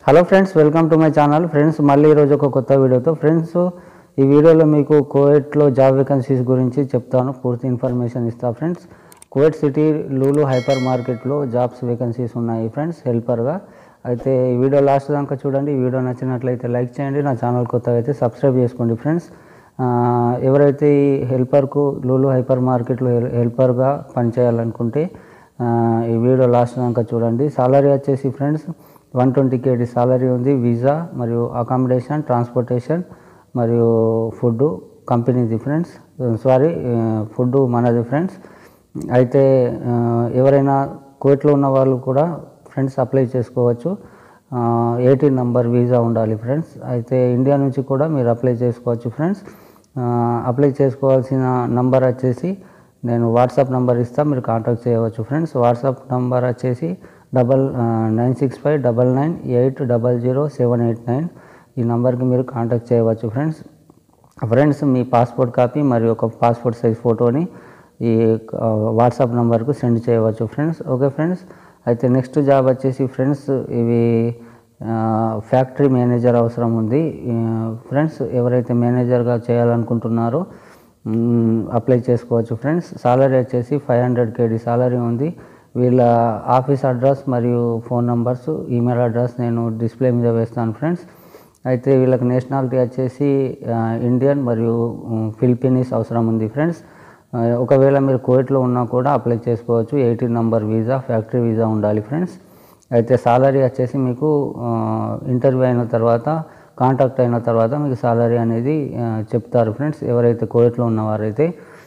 hello friends welcome to my channel friends మళ్ళీ ఈరోజు ఒక కొత్త వీడియోతో ఫ్రెండ్స్ ఈ వీడియోలో మీకు కోవిడ్లో జాబ్ వేకెన్సీస్ గురించి చెప్తాను పూర్తి ఇన్ఫర్మేషన్ ఇస్తా friends Kuwait city Lulu hyper మార్కెట్లో జాబ్స్ వేకెన్సీస్ ఉన్నాయి ఫ్రెండ్స్ హెల్పర్గా అయితే ఈ వీడియో లాస్ట్ దాకా చూడండి ఈ వీడియో నచ్చినట్లయితే లైక్ చేయండి నా ఛానల్ కొత్తగా అయితే సబ్స్క్రైబ్ చేసుకోండి ఫ్రెండ్స్ ఆ, ఎవరైతే ఈ హెల్పర్కు లూలు హైపర్ మార్కెట్లో హెల్- హెల్పర్గా పనిచేయాలనుకుంటే ఆ, ఈ వీడియో లాస్ట్ దాకా చూడండి సాలరీ వచ్చేసి friends one twenty KD salary ఉంది వీసా మరియు అకామిడేషన్ ట్రాన్స్పోర్టేషన్ మరియు ఫుడ్ కంపెనీది ఫ్రెండ్స్ సారీ ఫుడ్ మనది ఫ్రెండ్స్ అయితే ఆ, ఎవరైనా కోవిట్లో ఉన్న వాళ్ళు కూడా ఫ్రెండ్స్ అప్లై చేసుకోవచ్చు ఎయిటీన్ నంబర్ వీసా ఉండాలి ఫ్రెండ్స్ అయితే ఇండియా నుంచి కూడా మీరు అప్లై చేసుకోవచ్చు ఫ్రెండ్స్ ఆ, అప్లై చేసుకోవాల్సిన నంబర్ వచ్చేసి నేను వాట్సాప్ నంబర్ ఇస్తా మీరు కాంటాక్ట్ చేయవచ్చు ఫ్రెండ్స్ వాట్సాప్ నంబర్ వచ్చేసి double nine six five double nine eight double zero seven eight nine ఈ నంబర్కి మీరు కాంటాక్ట్ చేయవచ్చు ఫ్రెండ్స్ ఫ్రెండ్స్ మీ పాస్పోర్ట్ కాపీ మరియు ఒక పాస్పోర్ట్ సైజ్ ఫోటోని ఈ ఆ, వాట్సాప్ నంబర్కు సెండ్ చేయవచ్చు ఫ్రెండ్స్ ఓకే ఫ్రెండ్స్ అయితే నెక్స్ట్ జాబ్ వచ్చేసి ఫ్రెండ్స్ ఇవి ఆ, ఫ్యాక్టరీ మేనేజర్ అవసరం ఉంది ఈ, ఫ్రెండ్స్ ఎవరైతే మేనేజర్గా చేయాలనుకుంటున్నారో మ్, అప్లై చేసుకోవచ్చు ఫ్రెండ్స్ సాలరీ వచ్చేసి ఫైవ్ హండ్రెడ్ కేడీ సాలరీ ఉంది వీళ్ళ ఆఫీస్ అడ్రస్ మరియు ఫోన్ నంబర్స్ ఈమెయిల్ అడ్రస్ నేను డిస్ప్లే మీద వేస్తాను ఫ్రెండ్స్ అయితే వీళ్ళకి నేషనాలిటీ వచ్చేసి ఆ, ఇండియన్ మరియు ఉమ్, ఫిలిపీనీస్ అవసరం ఉంది ఫ్రెండ్స్ ఆ, ఒకవేళ మీరు కోవిట్లో ఉన్నా కూడా అప్లై చేసుకోవచ్చు eighteen number visa factory visa ఉండాలి ఫ్రెండ్స్ అయితే సాలరీ వచ్చేసి మీకు ఇంటర్వ్యూ అయిన తర్వాత కాంటాక్ట్ అయిన తర్వాత మీకు సాలరీ అనేది ఆ, చెప్తారు ఫ్రెండ్స్ ఎవరైతే కోవిట్లో ఉన్నవారైతే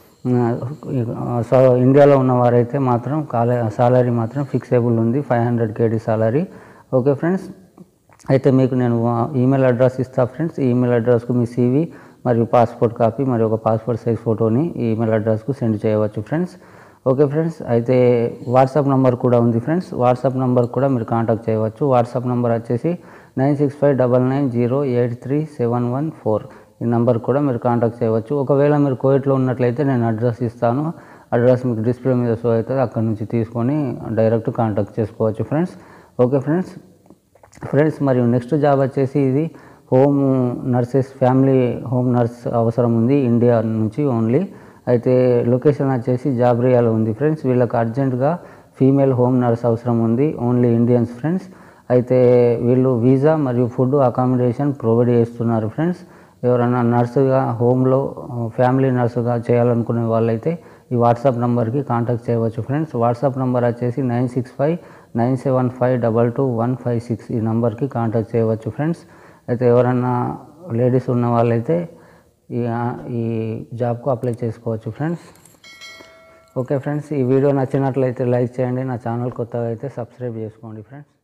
ఆ, సో ఇండియాలో ఉన్నవారైతే మాత్రం కాలే సాలరీ మాత్రం ఫిక్సేబుల్ ఉంది five hundred KD salary okay friends అయితే మీకు నేను ఈమెయిల్ అడ్రస్ ఇస్తా ఫ్రెండ్స్ ఈ ఈమెయిల్ అడ్రస్కు మీ సీవీ మరియు పాస్పోర్ట్ కాపీ మరియు ఒక పాస్పోర్ట్ సైజ్ ఫోటోని ఈ ఈమెయిల్ అడ్రస్కు సెండ్ చేయవచ్చు ఫ్రెండ్స్ ఓకే ఫ్రెండ్స్ అయితే వాట్సాప్ నెంబర్ కూడా ఉంది ఫ్రెండ్స్ వాట్సాప్ నెంబర్ కూడా మీరు కాంటాక్ట్ చేయవచ్చు వాట్సాప్ నెంబర్ వచ్చేసి nine six five double nine zero eight three seven one four ఈ నెంబర్ కూడా మీరు కాంటాక్ట్ చేయవచ్చు ఒకవేళ మీరు కోవిట్లో ఉన్నట్లయితే నేను అడ్రస్ ఇస్తాను అడ్రస్ మీకు డిస్ప్లే మీద షో అవుతుంది అక్కడ నుంచి తీసుకొని డైరెక్ట్ కాంటాక్ట్ చేసుకోవచ్చు ఫ్రెండ్స్ ఓకే ఫ్రెండ్స్ ఫ్రెండ్స్ మరియు నెక్స్ట్ జాబ్ వచ్చేసి ఇది home nurses family home nurse అవసరం ఉంది ఇండియా నుంచి ఓన్లీ అయితే లొకేషన్ వచ్చేసి జాబ్రియాలో ఉంది ఫ్రెండ్స్ వీళ్ళకి అర్జెంటుగా ఫీమేల్ హోమ్ నర్స్ అవసరం ఉంది ఓన్లీ ఇండియన్స్ ఫ్రెండ్స్ అయితే వీళ్ళు వీసా మరియు ఫుడ్ అకామిడేషన్ ప్రొవైడ్ చేస్తున్నారు ఫ్రెండ్స్ ఎవరైనా నర్సుగా హోమ్లో ఫ్యామిలీ నర్సుగా చేయాలనుకునే వాళ్ళైతే ఈ వాట్సాప్ నెంబర్కి కాంటాక్ట్ చేయవచ్చు ఫ్రెండ్స్ వాట్సాప్ నెంబర్ వచ్చేసి nine six five nine seven five double two one five six ఈ నెంబర్కి కాంటాక్ట్ చేయవచ్చు ఫ్రెండ్స్ అయితే ఎవరైనా లేడీస్ ఉన్న వాళ్ళైతే ఈ ఈ జాబ్కు అప్లై చేసుకోవచ్చు ఫ్రెండ్స్ ఓకే ఫ్రెండ్స్ ఈ వీడియో నచ్చినట్లయితే లైక్ చేయండి నా ఛానల్ కొత్తగా అయితే సబ్స్క్రైబ్ చేసుకోండి ఫ్రెండ్స్